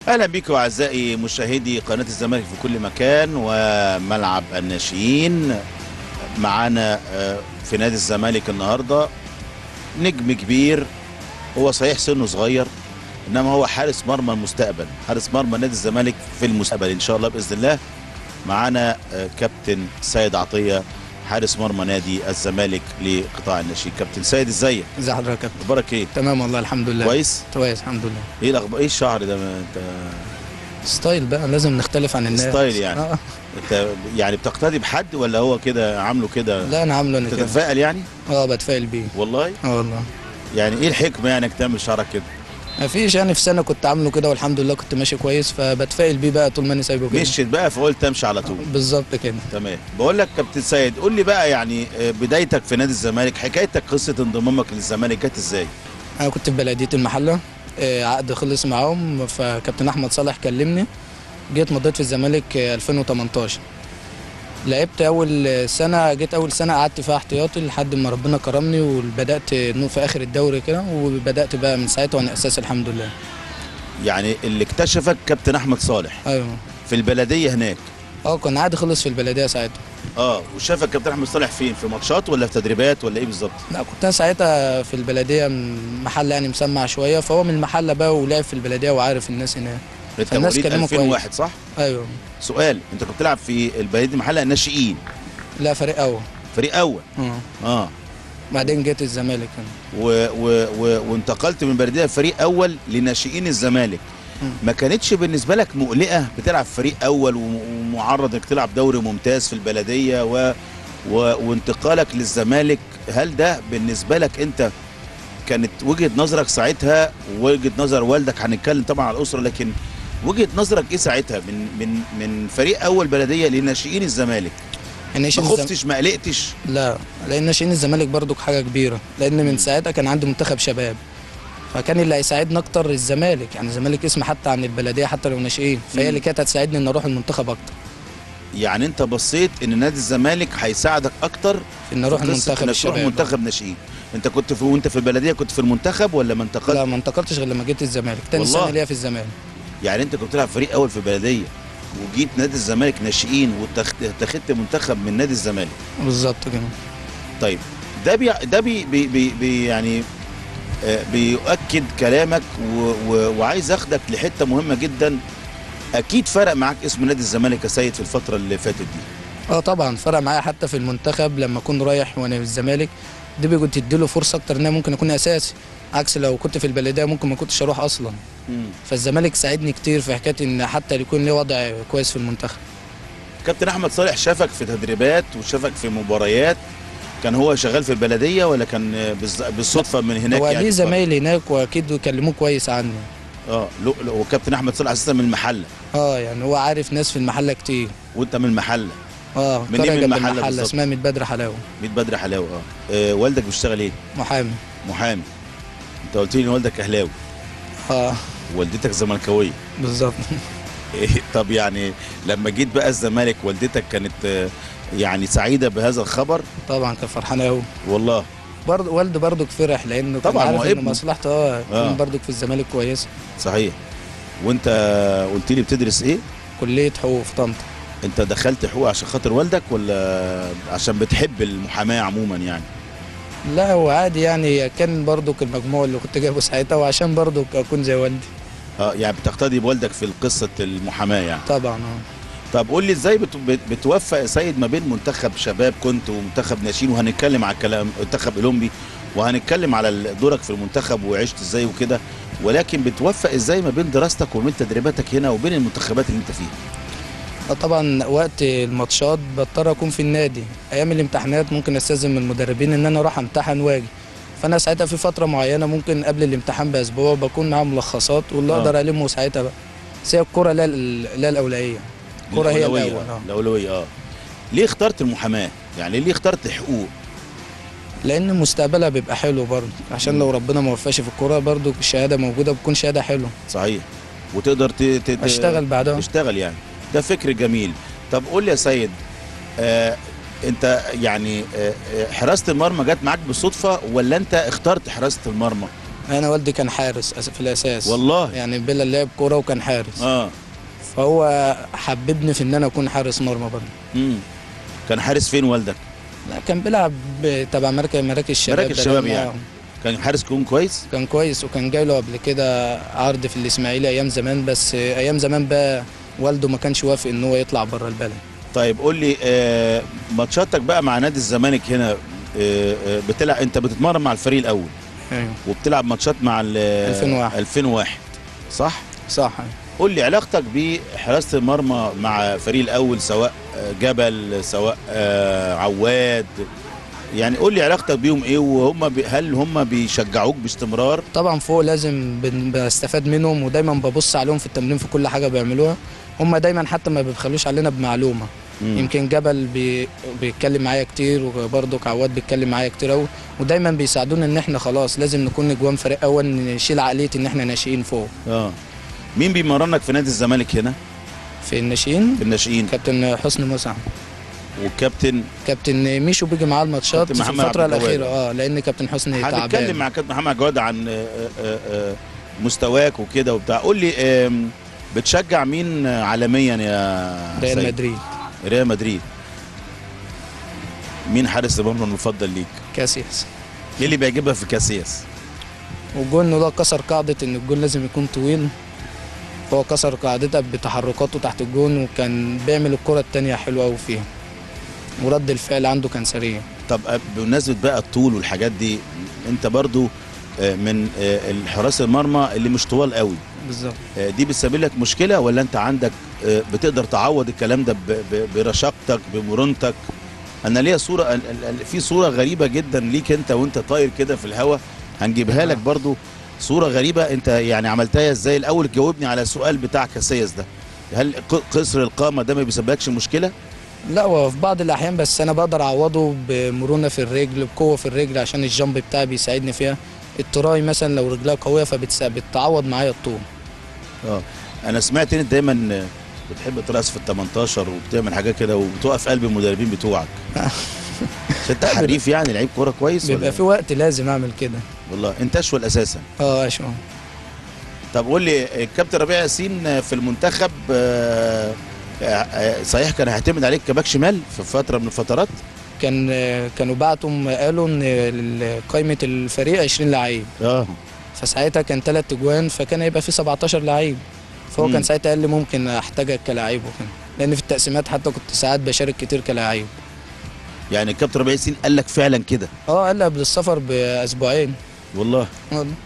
اهلا بكم اعزائي مشاهدي قناه الزمالك في كل مكان وملعب الناشئين معانا آه، في نادي الزمالك النهارده نجم كبير هو صحيح سنه صغير انما هو حارس مرمى المستقبل حارس مرمى نادي الزمالك في المستقبل ان شاء الله باذن الله معانا آه، كابتن سيد عطيه حارس مرمى نادي الزمالك لقطاع الناشئين كابتن سيد ازيك ازي حضرتك يا كابتن اخبارك ايه تمام والله الحمد لله كويس كويس الحمد لله ايه الاخبار ايه الشعر ده ما انت ستايل بقى لازم نختلف عن الناس ستايل يعني. آه. انت يعني بتقتدي بحد ولا هو كده عامله كده لا انا عامله انا كده تتفائل يعني اه بتفائل بيه والله اه والله يعني ايه الحكمه يعني انك تعمل شعرك كده ما فيش يعني في سنه كنت عامله كده والحمد لله كنت ماشي كويس فبتفائل بيه بقى طول ما انا سايبه كده مشيت بقى فقلت امشي على طول بالظبط كده تمام بقول لك كابتن سيد قول لي بقى يعني آه، بدايتك في نادي الزمالك حكايتك قصه انضمامك للزمالك جت ازاي انا كنت في بلديه المحله آه، عقد خلص معاهم فكابتن احمد صالح كلمني جيت مضيت في الزمالك آه، 2018 لعبت اول سنه جيت اول سنه قعدت فيها احتياطي لحد ما ربنا كرمني وبدات نو في اخر الدوري كده وبدات بقى من ساعتها وانا اساسي الحمد لله يعني اللي اكتشفك كابتن احمد صالح ايوه في البلديه هناك اه كان عادي خلص في البلديه ساعتها اه وشافك كابتن احمد صالح فين في ماتشات ولا في تدريبات ولا ايه بالظبط لا كنت انا ساعتها في البلديه من محل يعني مسمع شويه فهو من المحله بقى ولعب في البلديه وعارف الناس هناك انت فالناس مواليد كلموا 2001 صح ايوه سؤال انت كنت بتلعب في البلديه محله الناشئين لا فريق اول فريق اول اه اه بعدين جيت الزمالك هنا. و و و وانتقلت من بلديه فريق اول لناشئين الزمالك مم. ما كانتش بالنسبه لك مقلقه بتلعب في فريق اول وم- ومعرض انك تلعب دوري ممتاز في البلديه و و وانتقالك للزمالك هل ده بالنسبه لك انت كانت وجهه نظرك ساعتها ووجهه نظر والدك هنتكلم طبعا على الاسره لكن وجهه نظرك ايه ساعتها من من من فريق اول بلديه لناشئين الزمالك يعني ما ناشئين الزم... خفتش ما قلقتش لا لان ناشئين الزمالك برضو حاجه كبيره لان من ساعتها كان عندي منتخب شباب فكان اللي هيساعدني اكتر الزمالك يعني الزمالك اسم حتى عن البلديه حتى لو ناشئين فهي مم. اللي كانت هتساعدني ان اروح المنتخب اكتر يعني انت بصيت ان نادي الزمالك هيساعدك اكتر ان اروح في قصة المنتخب انك تروح الشباب منتخب ناشئين انت كنت في وانت في البلديه كنت في المنتخب ولا ما انتقلت لا ما انتقلتش غير لما جيت الزمالك تاني والله؟ سنه ليا في الزمالك يعني انت كنت بتلعب فريق اول في البلديه وجيت نادي الزمالك ناشئين واتخذت منتخب من نادي الزمالك بالظبط كده طيب ده بي ده بي بي بي بي يعني آه، بيؤكد كلامك و و وعايز اخدك لحته مهمه جدا اكيد فرق معاك اسم نادي الزمالك يا سيد في الفتره اللي فاتت دي اه طبعا فرق معايا حتى في المنتخب لما اكون رايح وانا في الزمالك دي بيكون تديله فرصه اكتر ان انا ممكن اكون اساسي عكس لو كنت في البلديه ممكن ما كنتش اروح اصلا فالزمالك ساعدني كتير في حكايه ان حتى يكون لي وضع كويس في المنتخب كابتن احمد صالح شافك في تدريبات وشافك في مباريات كان هو شغال في البلديه ولا كان بالز- بالصدفه من هناك هو يعني ليه اتفرج؟ زمايلي هناك واكيد يكلموه كويس عني اه لو- لو- وكابتن احمد صالح اساسا من المحله اه يعني هو عارف ناس في المحله كتير وانت من المحله اه منين قرية من جنب المحلة المحله بالظبط؟ اسمها ميت بدر حلاوه ميت بدر حلاوه اه آه، والدك بيشتغل ايه محامي محامي انت قلت لي ان والدك اهلاوي اه والدتك زملكاويه بالظبط إيه، طب يعني لما جيت بقى الزمالك والدتك كانت آه، يعني سعيده بهذا الخبر طبعا كان فرحان قوي والله برضه والده برضه فرح لانه كان طبعاً، هو عارف ان ابنه. مصلحته اه آه. يكون برضه في الزمالك كويسه صحيح وانت قلت لي بتدرس ايه كليه حقوق في طنطا انت دخلت حقوق عشان خاطر والدك ولا عشان بتحب المحاماه عموما يعني لا هو عادي يعني كان برضه المجموع اللي كنت جايبه ساعتها وعشان برضه اكون زي والدي اه يعني بتقتدي بوالدك في قصه المحاماه يعني طبعا اه طب قول لي ازاي بت- بت- بتوفق يا سيد ما بين منتخب شباب كنت ومنتخب ناشئين وهنتكلم على الكلام منتخب اولمبي وهنتكلم على ال- دورك في المنتخب وعشت ازاي وكده ولكن بتوفق ازاي ما بين دراستك وبين تدريباتك هنا وبين المنتخبات اللي انت فيها آه طبعا وقت الماتشات بضطر اكون في النادي ايام الامتحانات ممكن استاذن من المدربين ان انا اروح امتحن واجي فانا ساعتها في فتره معينه ممكن قبل الامتحان باسبوع بكون معايا ملخصات واللي آه. اقدر المه ساعتها بقى بس هي الكوره لا ال- لا الاولويه الكوره هي الأولوية، الاول اه الاولويه اه ليه اخترت المحاماه يعني ليه اخترت حقوق لان مستقبلها بيبقى حلو برضه عشان مم. لو ربنا ما وفقش في الكوره برضه الشهاده موجوده بتكون شهاده حلوه صحيح وتقدر ت... ت... ت- اشتغل بعدها تشتغل يعني ده فكر جميل طب قول لي يا سيد آه انت يعني آه آه، حراسه المرمى جت معاك بالصدفه ولا انت اخترت حراسه المرمى انا والدي كان حارس أس- في الاساس والله يعني بلا لعب كوره وكان حارس اه فهو حببني في ان انا اكون حارس مرمى برضه امم كان حارس فين والدك لا كان بيلعب تبع مركز مراكز الشباب مراكز ده الشباب لما- يعني. كان حارس كون كويس كان كويس وكان جاي له قبل كده عرض في الاسماعيلي ايام زمان بس ايام زمان بقى والده ما كانش وافق ان هو يطلع بره البلد طيب قول لي آه ماتشاتك بقى مع نادي الزمالك هنا آه آه بتلعب انت بتتمرن مع الفريق الاول ايوه وبتلعب ماتشات مع ال 2001. 2001 صح صح قول لي علاقتك بحراسه المرمى مع فريق الاول سواء آه، جبل سواء آه، عواد يعني قول لي علاقتك بيهم ايه وهم بي هل هم بيشجعوك باستمرار طبعا فوق لازم بن- بستفاد منهم ودايما ببص عليهم في التمرين في كل حاجه بيعملوها هم دايما حتى ما بيبخلوش علينا بمعلومه مم. يمكن جبل بي بيتكلم معايا كتير وبرضه عواد بيتكلم معايا كتير قوي ودايما بيساعدونا ان احنا خلاص لازم نكون نجوان فريق اول نشيل عقليه ان احنا ناشئين فوق اه مين بيمرنك في نادي الزمالك هنا في الناشئين في الناشئين كابتن حسني مسعد والكابتن كابتن ميشو بيجي معاه الماتشات كابتن في محمد الفتره عبد الجواد. الاخيره اه لان كابتن حسني هنتكلم تعبان مع كابتن محمد جواد عن آه، آه، آه، مستواك وكده وبتاع قول لي آم، بتشجع مين عالميا يا ريال سيد؟ مدريد ريال مدريد مين حارس المرمى المفضل ليك؟ كاسياس ايه اللي بيعجبك في كاسياس؟ والجون ده كسر قاعدة إن الجون لازم يكون طويل فهو كسر قاعدتها بتحركاته تحت الجون وكان بيعمل الكرة التانية حلوة أوي فيها ورد الفعل عنده كان سريع طب آه، بمناسبه بقى الطول والحاجات دي انت برضو آه، من آه، الحراس المرمى اللي مش طوال قوي بالظبط آه، دي بتسبب لك مشكله ولا انت عندك آه، بتقدر تعوض الكلام ده ب- ب- برشاقتك بمرونتك انا ليا صوره ال- ال- ال- في صوره غريبه جدا ليك انت وانت طاير كده في الهواء هنجيبها لك نعم. برضو صوره غريبه انت يعني عملتها ازاي الاول جاوبني على السؤال بتاع كاسياس ده هل ق- قصر القامه ده ما بيسببلكش مشكله لا هو في بعض الأحيان بس أنا بقدر أعوضه بمرونة في الرجل بقوة في الرجل عشان الجامب بتاعي بيساعدني فيها التراي مثلا لو رجلها قوية فبتعوض معايا الطول اه انا سمعت ان انت دايما آه، بتحب ترقص في ال 18 وبتعمل حاجات كده وبتوقف قلب المدربين بتوعك مش انت حريف يعني لعيب كوره كويس ولا بيبقى في وقت لازم أعمل كده والله انت اشول اساسا اه أشوف طب قول لي الكابتن ربيع ياسين في المنتخب آه، آه، صحيح كان هيعتمد عليك كباك شمال في فتره من الفترات كان كانوا بعتوا قالوا ان ال- قائمه الفريق 20 لعيب اه فساعتها كان ثلاث اجوان فكان هيبقى في 17 لعيب فهو مم. كان ساعتها قال لي ممكن احتاجك كلاعب وكده لان في التقسيمات حتى كنت ساعات بشارك كتير كلاعب يعني الكابتن ربيع ياسين قال لك فعلا كده اه قال لي قبل السفر باسبوعين والله آه. اه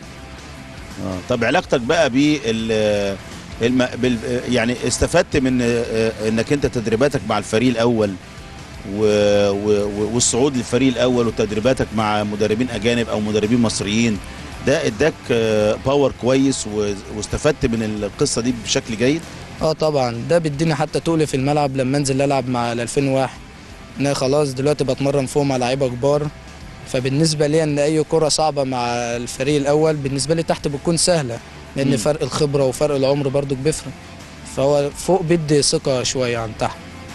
طب علاقتك بقى بال الم... بال... يعني استفدت من آه، انك انت تدريباتك مع الفريق الاول و... و... والصعود للفريق الاول وتدريباتك مع مدربين اجانب او مدربين مصريين ده اداك آه، باور كويس و... واستفدت من القصه دي بشكل جيد اه طبعا ده بيديني حتى تقل في الملعب لما انزل العب مع ال 2001 ان أنا خلاص دلوقتي بتمرن فوق مع لعيبه كبار فبالنسبه لي ان اي كره صعبه مع الفريق الاول بالنسبه لي تحت بتكون سهله لان مم. فرق الخبره وفرق العمر برضو بيفرق فهو فوق بيدي ثقه شويه عن تحت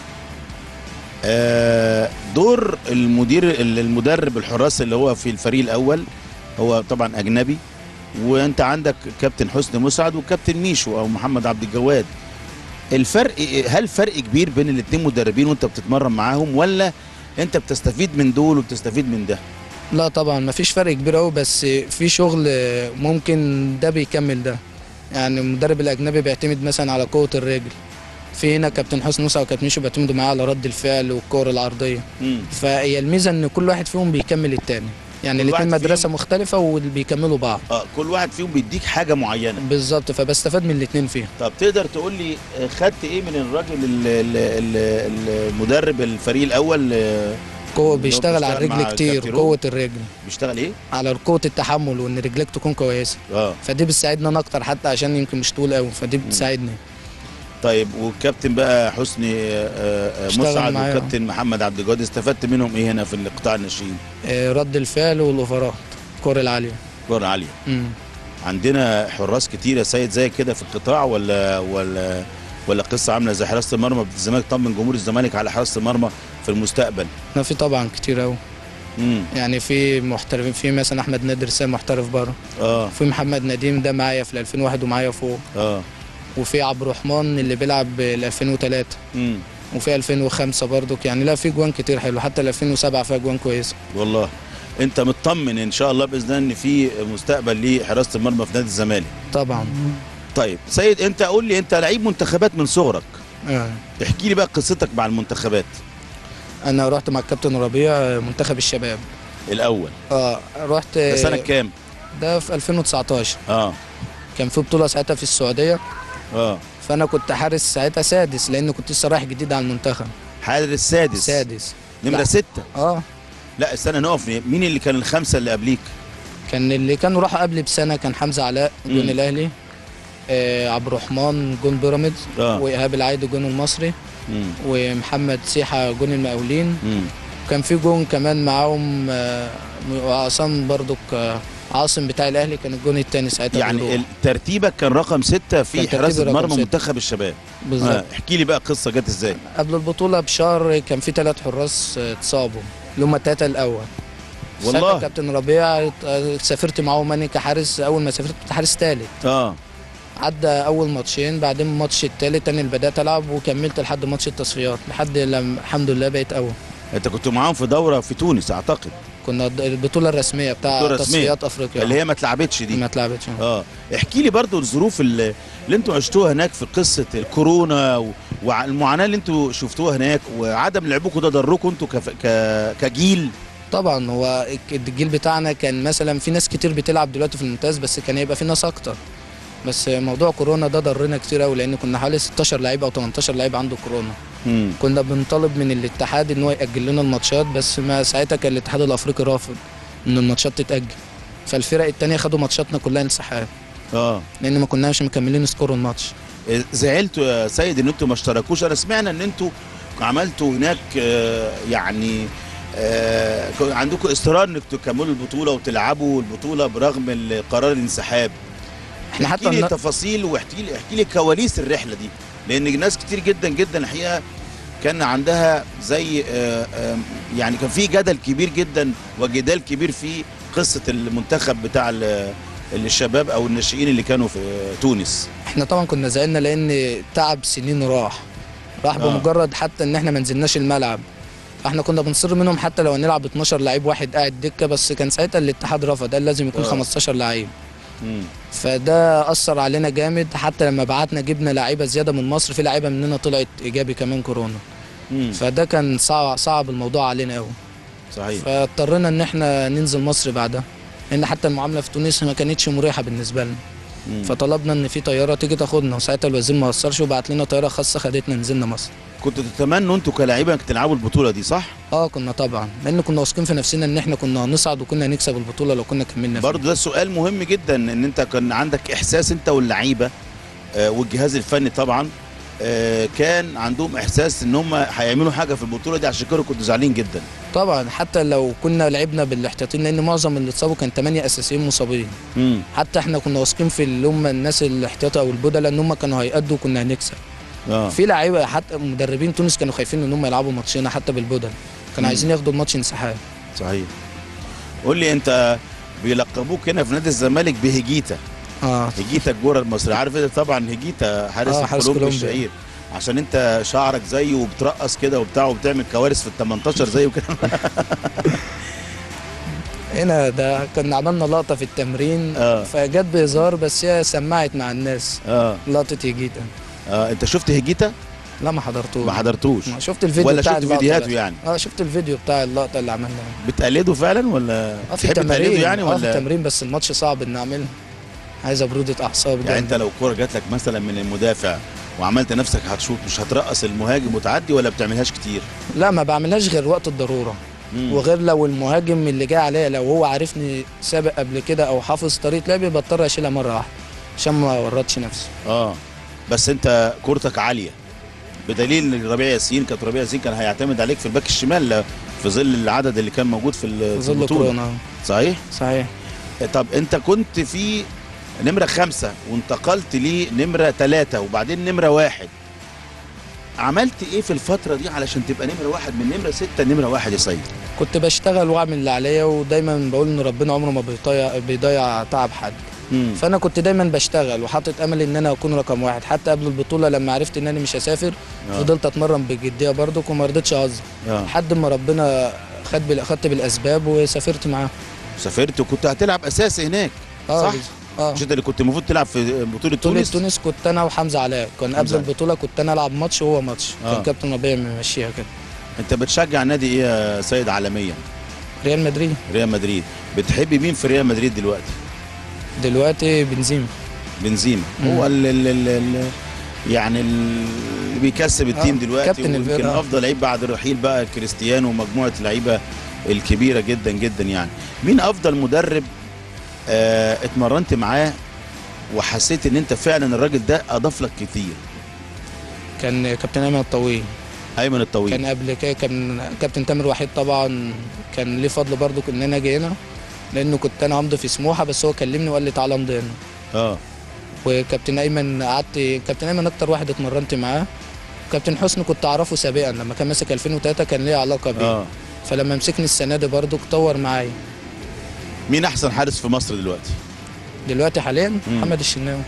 آه، دور المدير المدرب الحراس اللي هو في الفريق الاول هو طبعا اجنبي وانت عندك كابتن حسني مسعد وكابتن ميشو او محمد عبد الجواد الفرق هل فرق كبير بين الاثنين مدربين وانت بتتمرن معاهم ولا انت بتستفيد من دول وبتستفيد من ده لا طبعا مفيش فرق كبير قوي بس في شغل ممكن ده بيكمل ده يعني المدرب الاجنبي بيعتمد مثلا على قوه الرجل في هنا كابتن حسن موسى وكابتن ميشو بيعتمدوا معاه على رد الفعل والكور العرضيه مم. فهي الميزه ان كل واحد فيهم بيكمل التاني يعني كل الاثنين واحد مدرسه فيهم- مختلفه وبيكملوا بعض اه كل واحد فيهم بيديك حاجه معينه بالظبط فبستفاد من الاثنين فيهم طب تقدر تقول لي آه، خدت ايه من الراجل ال- ال- ال- المدرب الفريق الاول آه، قوه اللي هو بيشتغل على بيشتغل مع الرجل كتير كابتن روب؟ قوه الرجل بيشتغل ايه على قوه التحمل وان رجلك تكون كويسه اه فدي بتساعدني انا اكتر حتى عشان يمكن مش طول قوي فدي بتساعدني طيب والكابتن بقى حسني آه، آه، اشتغل مسعد معايا. والكابتن محمد عبد الجواد استفدت منهم ايه هنا في القطاع الناشئين آه، رد الفعل والاوفرات الكور العاليه كرة عاليه مم. عندنا حراس كتير يا سيد زي كده في القطاع ولا ولا ولا قصه عامله زي حراسه المرمى الزمالك طمن جمهور الزمالك على حراسه المرمى في المستقبل لا في طبعا كتير قوي امم يعني في محترفين في مثلا احمد نادر سام محترف بره اه في محمد نديم ده معايا في ال 2001 ومعايا فوق اه وفي عبد الرحمن اللي بيلعب ال 2003 امم وفي 2005 برضك يعني لا في جوان كتير حلو حتى ال 2007 فيها جوان كويسه والله انت مطمن ان شاء الله باذن الله ان في مستقبل لحراسه المرمى في نادي الزمالك طبعا طيب سيد انت قول لي انت لعيب منتخبات من صغرك آه. احكي لي بقى قصتك مع المنتخبات انا رحت مع الكابتن ربيع منتخب الشباب الاول اه رحت ده سنه كام ده في 2019 اه كان في بطوله ساعتها في السعوديه اه فانا كنت حارس ساعتها سادس لان كنت لسه رايح جديد على المنتخب حارس السادس سادس نمره لا. ستة اه لا استنى نقف مين اللي كان الخمسه اللي قبليك كان اللي كانوا راحوا قبلي بسنه كان حمزه علاء جون مم. الاهلي آه عبد الرحمن جون بيراميدز اه وايهاب العايدي جون المصري مم. ومحمد سيحه جون المقاولين مم. كان في جون كمان معاهم آه، وعصام برضك آه، عاصم بتاع الاهلي كان الجون الثاني ساعتها يعني بالروح. ال- ترتيبك كان رقم ستة في كان ترتيبي حراسه رقم مرمى ستة. منتخب الشباب بالظبط آه. احكي لي بقى قصه جت ازاي قبل البطوله بشهر كان في ثلاث حراس آه، اتصابوا اللي هم الثلاثه الاول والله. ساعتها كابتن ربيع آه، سافرت معاهم انا كحارس اول ما سافرت كنت حارس ثالث اه عدى اول ماتشين بعدين الماتش الثالث انا اللي بدات العب وكملت لحد ماتش التصفيات لحد لما الحمد لله بقيت اول انت كنت معاهم في دوره في تونس اعتقد كنا الد- البطوله الرسميه بتاع البطولة الرسمية. تصفيات افريقيا اللي هي ما اتلعبتش دي ما اتلعبتش اه احكي لي برضو الظروف اللي, اللي انتوا عشتوها هناك في قصه الكورونا و- والمعاناه اللي انتوا شفتوها هناك وعدم لعبكم ده ضركم انتوا كف... ك... كجيل طبعا هو الجيل بتاعنا كان مثلا في ناس كتير بتلعب دلوقتي في الممتاز بس كان هيبقى في ناس اكتر بس موضوع كورونا ده ضرنا كتير قوي لان كنا حوالي 16 لعيب او 18 لعيب عنده كورونا مم. كنا بنطالب من الاتحاد ان هو ياجل لنا الماتشات بس ما ساعتها كان الاتحاد الافريقي رافض ان الماتشات تتاجل فالفرق التانية خدوا ماتشاتنا كلها انسحاب اه لان ما كناش مكملين سكور الماتش زعلتوا يا سيد ان انتوا ما اشتركوش انا سمعنا ان انتوا عملتوا هناك آه، يعني آه، كان عندكم اصرار انك تكملوا البطوله وتلعبوا البطوله برغم ال- قرار الانسحاب احنا احكي حتى لي النا- تفاصيل واحكي لي احكي لي كواليس الرحله دي لان ناس كتير جدا جدا الحقيقه كان عندها زي آه، آه، يعني كان في جدل كبير جدا وجدال كبير في قصه المنتخب بتاع ال- الشباب او الناشئين اللي كانوا في تونس احنا طبعا كنا زعلنا لان تعب سنين راح راح آه. بمجرد حتى ان احنا ما نزلناش الملعب احنا كنا بنصر منهم حتى لو هنلعب 12 لعيب واحد قاعد دكه بس كان ساعتها الاتحاد رفض قال لازم يكون آه. 15 لعيب مم. فده اثر علينا جامد حتى لما بعتنا جبنا لعيبه زياده من مصر في لعيبه مننا طلعت ايجابي كمان كورونا مم. فده كان صعب صعب الموضوع علينا قوي صحيح فاضطرينا ان احنا ننزل مصر بعدها لان حتى المعامله في تونس ما كانتش مريحه بالنسبه لنا مم. فطلبنا ان في طياره تيجي تاخدنا وساعتها الوزير ما قصرش وبعت لنا طياره خاصه خدتنا نزلنا مصر كنتوا تتمنوا انتوا كلاعيبه انك تلعبوا البطوله دي صح؟ اه كنا طبعا لان كنا واثقين في نفسنا ان احنا كنا هنصعد وكنا هنكسب البطوله لو كنا كملنا فيها. برضه ده سؤال مهم جدا ان انت كان عندك احساس انت واللعيبه آه، والجهاز الفني طبعا آه، كان عندهم احساس ان هم هيعملوا حاجه في البطوله دي عشان كده كنتوا زعلانين جدا طبعا حتى لو كنا لعبنا بالاحتياطيين لان معظم اللي اتصابوا كان 8 اساسيين مصابين امم حتى احنا كنا واثقين في اللي هم الناس الاحتياطي او البدلاء ان هم كانوا هيأدوا وكنا هنكسب اه في لعيبه حتى مدربين تونس كانوا خايفين ان هم يلعبوا ماتشنا حتى بالبدل كانوا مم. عايزين ياخدوا الماتش انسحاب صحيح قول لي انت بيلقبوك هنا في نادي الزمالك بهجيتا اه هجيتا الجوره المصري عارف انت طبعا هجيتا حارس آه، حارس الكولومبي كولومبيا. الشهير عشان انت شعرك زيه وبترقص كده وبتاع وبتعمل كوارث في ال 18 زيه كده هنا ده كنا عملنا لقطه في التمرين اه فجت بهزار بس هي سمعت مع الناس اه لقطه يجيتا اه انت شفت هجيتا لا ما حضرتوش ما حضرتوش ما شفت الفيديو ولا بتاع شفت اللقطة فيديوهاته بس. يعني اه شفت الفيديو بتاع اللقطه اللي عملناها بتقلده فعلا ولا اه في تحب تقلده التمارين يعني اه في ولا التمرين بس الماتش صعب ان اعملها عايزه بروده اعصاب يعني جامد. انت لو كوره جات لك مثلا من المدافع وعملت نفسك هتشوط مش هترقص المهاجم وتعدي ولا بتعملهاش كتير لا ما بعملهاش غير وقت الضروره مم. وغير لو المهاجم اللي جاي عليا لو هو عارفني سابق قبل كده او حافظ طريقه لعبي بضطر اشيلها مره واحده عشان ما ورطش نفسي اه بس انت كورتك عاليه بدليل ان ربيع ياسين كانت ربيع ياسين كان هيعتمد عليك في الباك الشمال ل- في ظل العدد اللي كان موجود في ال- في في ظل البطوله كورونا صحيح صحيح طب انت كنت في نمرة خمسة وانتقلت لنمرة ثلاثة وبعدين نمرة واحد عملت ايه في الفترة دي علشان تبقى نمرة واحد من نمرة ستة لنمرة واحد يا سيد؟ كنت بشتغل واعمل اللي عليا ودايما بقول ان ربنا عمره ما بيضيع بيضيع تعب حد مم. فانا كنت دايما بشتغل وحاطط امل ان انا اكون رقم واحد حتى قبل البطوله لما عرفت ان انا مش هسافر آه. فضلت اتمرن بجديه برضك وما رضيتش اهزر اه لحد ما ربنا خد بال... خدت بالاسباب وسافرت معاه سافرت وكنت هتلعب اساسي هناك اه صح؟ بز- اه مش انت اللي كنت المفروض تلعب في بطوله بطولة تونس تونس كنت انا وحمزه علاء كان قبل حمزة. البطوله كنت انا العب ماتش وهو ماتش آه. كان كابتن ربيع ممشيها كده انت بتشجع نادي ايه يا سيد عالميا ريال مدريد ريال مدريد بتحب مين في ريال مدريد دلوقتي دلوقتي بنزيما بنزيما مم. هو ال ال ال ال يعني ال- اللي بيكسب التيم آه، دلوقتي كابتن ويمكن الفرقة. افضل لعيب بعد الرحيل بقى كريستيانو ومجموعه اللعيبه الكبيره جدا جدا يعني مين افضل مدرب آه اتمرنت معاه وحسيت ان انت فعلا الراجل ده اضاف لك كتير كان كابتن ايمن الطويل ايمن الطويل كان قبل كده كان كابتن تامر وحيد طبعا كان ليه فضل برضو ان انا اجي هنا لانه كنت انا همضي في سموحه بس هو كلمني وقال لي تعالى امضي هنا اه وكابتن ايمن قعدت كابتن ايمن اكتر واحد اتمرنت معاه كابتن حسني كنت اعرفه سابقا لما كان ماسك 2003 كان ليه علاقه بيه اه فلما مسكني السنه دي برضو اتطور معايا مين احسن حارس في مصر دلوقتي دلوقتي حاليا مم. محمد الشناوي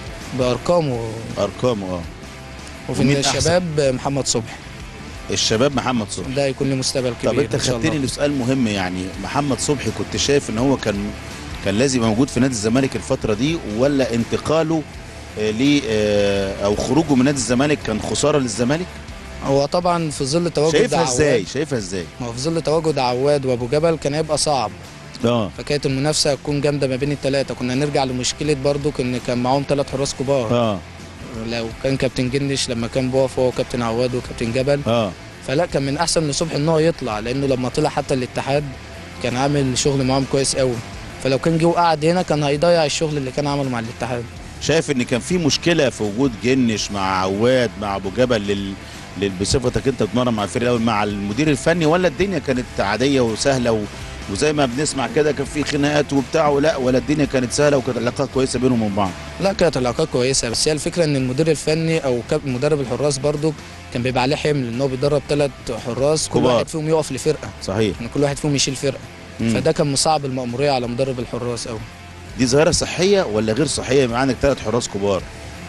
بارقامه ارقامه اه وفي ومين الشباب محمد صبحي الشباب محمد صبحي ده يكون له مستقبل كبير طب انت إن شاء الله. خدتني لسؤال مهم يعني محمد صبحي كنت شايف ان هو كان كان لازم يبقى موجود في نادي الزمالك الفتره دي ولا انتقاله آه، ليه آه، او خروجه من نادي الزمالك كان خساره للزمالك هو طبعا في ظل تواجد شايفها عواد ازاي شايفها ازاي ما هو في ظل تواجد عواد وابو جبل كان هيبقى صعب اه فكانت المنافسه هتكون جامده ما بين الثلاثه كنا نرجع لمشكله برضو ان كان معاهم ثلاث حراس كبار اه لو كان كابتن جنش لما كان بيقف هو كابتن عواد وكابتن جبل اه فلا كان من احسن لصبحي ان هو يطلع لانه لما طلع حتى الاتحاد كان عامل شغل معاهم كويس قوي فلو كان جه وقعد هنا كان هيضيع الشغل اللي كان عمله مع الاتحاد شايف ان كان في مشكله في وجود جنش مع عواد مع ابو جبل لل لل- بصفتك انت بتمرن مع الفريق الاول مع المدير الفني ولا الدنيا كانت عاديه وسهله و... وزي ما بنسمع كده كان في خناقات وبتاع ولا ولا الدنيا كانت سهله وكانت علاقات كويسه بينهم وبين بعض لا كانت العلاقات كويسه بس هي الفكره ان المدير الفني او كاب- مدرب الحراس برضو كان بيبقى عليه حمل ان هو بيدرب ثلاث حراس كل كبار. واحد فيهم يقف لفرقه صحيح ان كل واحد فيهم يشيل فرقه مم. فده كان مصعب المأمورية على مدرب الحراس قوي دي ظاهره صحيه ولا غير صحيه يبقى عندك ثلاث حراس كبار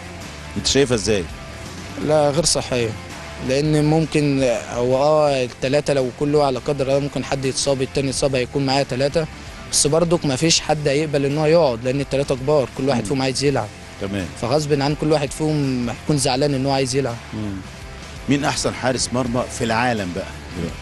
انت شايفها ازاي لا غير صحية لأن ممكن هو اه التلاتة لو كله على قدر الله ممكن حد يتصاب التاني يتصاب هيكون معاه تلاتة بس برضك ما فيش حد هيقبل ان هو يقعد لأن التلاتة كبار كل واحد مم. فيهم عايز يلعب تمام فغصب عن كل واحد فيهم هيكون زعلان ان هو عايز يلعب مم. مين احسن حارس مرمى في العالم بقى دلوقتي؟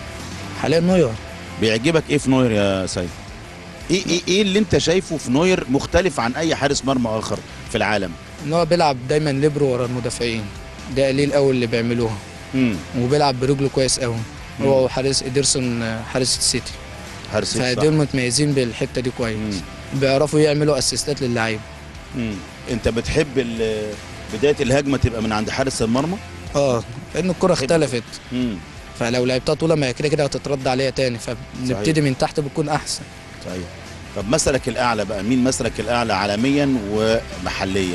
حاليا نوير بيعجبك ايه في نوير يا سيد ايه ايه ايه اللي انت شايفه في نوير مختلف عن اي حارس مرمى اخر في العالم ان هو بيلعب دايما ليبرو ورا المدافعين ده قليل قوي اللي بيعملوها امم وبيلعب برجله كويس قوي مم. هو وحارس ادرسون حارس السيتي حارس صح. فدول متميزين بالحته دي كويس مم. بيعرفوا يعملوا اسيستات للعيب مم. انت بتحب ال- بدايه الهجمه تبقى من عند حارس المرمى اه لان الكره اختلفت امم فلو لعبتها طولة ما هي كده كده هتترد عليها تاني فبنبتدي من تحت بتكون احسن صحيح طب مثلك الاعلى بقى مين مثلك الاعلى عالميا ومحليا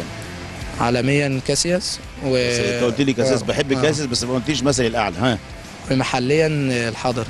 عالميا كاسياس و بس انت قلت لي كاسيس آه، بحب آه. كاسيس بس ما قلتليش مثلي الاعلى ها ومحليا الحضري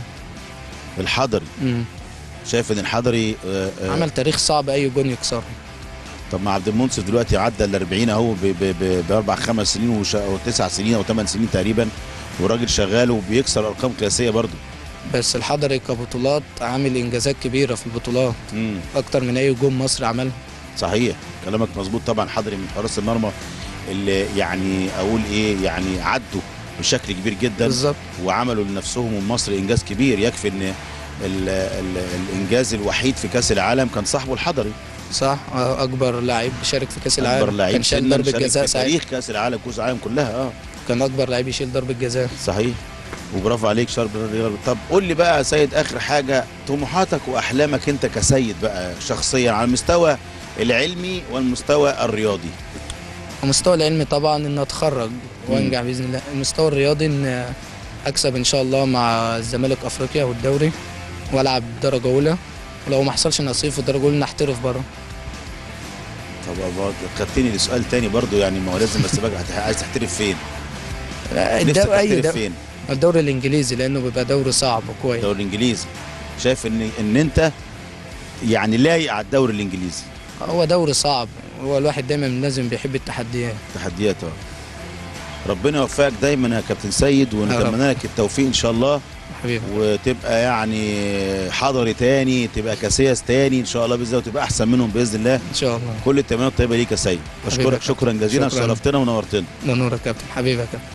الحضري مم. شايف ان الحضري آه، آه، عمل تاريخ صعب اي جون يكسره طب ما عبد المنصف دلوقتي عدى ال 40 اهو ب- ب- ب- باربع خمس سنين وش- او تسع سنين او ثمان سنين تقريبا وراجل شغال وبيكسر ارقام قياسيه برضه بس الحضري كبطولات عامل انجازات كبيره في البطولات امم اكتر من اي جون مصر عملها صحيح كلامك مظبوط طبعا حضري من حراس المرمى اللي يعني اقول ايه يعني عدوا بشكل كبير جدا بالظبط وعملوا لنفسهم ومصر انجاز كبير يكفي ان ال ال الانجاز الوحيد في كاس العالم كان صاحبه الحضري صح آه، اكبر لاعب شارك في كاس العالم اكبر لعيب كان شايل سنا ضربه شارك جزاء في ساعتها تاريخ كاس العالم كاس العالم كلها اه كان اكبر لعيب يشيل ضربه جزاء صحيح وبرافو عليك شرب الرياض طب قول لي بقى يا سيد اخر حاجه طموحاتك واحلامك انت كسيد بقى شخصيا على المستوى العلمي والمستوى الرياضي المستوى العلمي طبعا ان اتخرج وانجح باذن الله المستوى الرياضي ان اكسب ان شاء الله مع الزمالك افريقيا والدوري والعب درجه اولى ولو ما حصلش نصيب في الدرجه الاولى نحترف بره طب برضه خدتني لسؤال تاني برضه يعني ما هو لازم اسيبك هت- عايز تحترف فين؟ نفسك الدوري اي تحترف دوري فين؟ الدوري الانجليزي لانه بيبقى دوري صعب وكويس الدوري الانجليزي شايف ان ان انت يعني لايق على الدوري الانجليزي هو دوري صعب هو الواحد دايما لازم بيحب التحديات تحديات اه ربنا يوفقك دايما يا كابتن سيد يا ونتمنى لك التوفيق ان شاء الله حبيبي وتبقى يعني حضري تاني تبقى كاسياس تاني ان شاء الله باذن الله وتبقى احسن منهم باذن الله ان شاء الله كل التمنيات الطيبه ليك يا سيد حبيبي يا بشكرك شكرا جزيلا شكراً. شرفتنا ونورتنا ده نورك يا كابتن حبيبي يا كابتن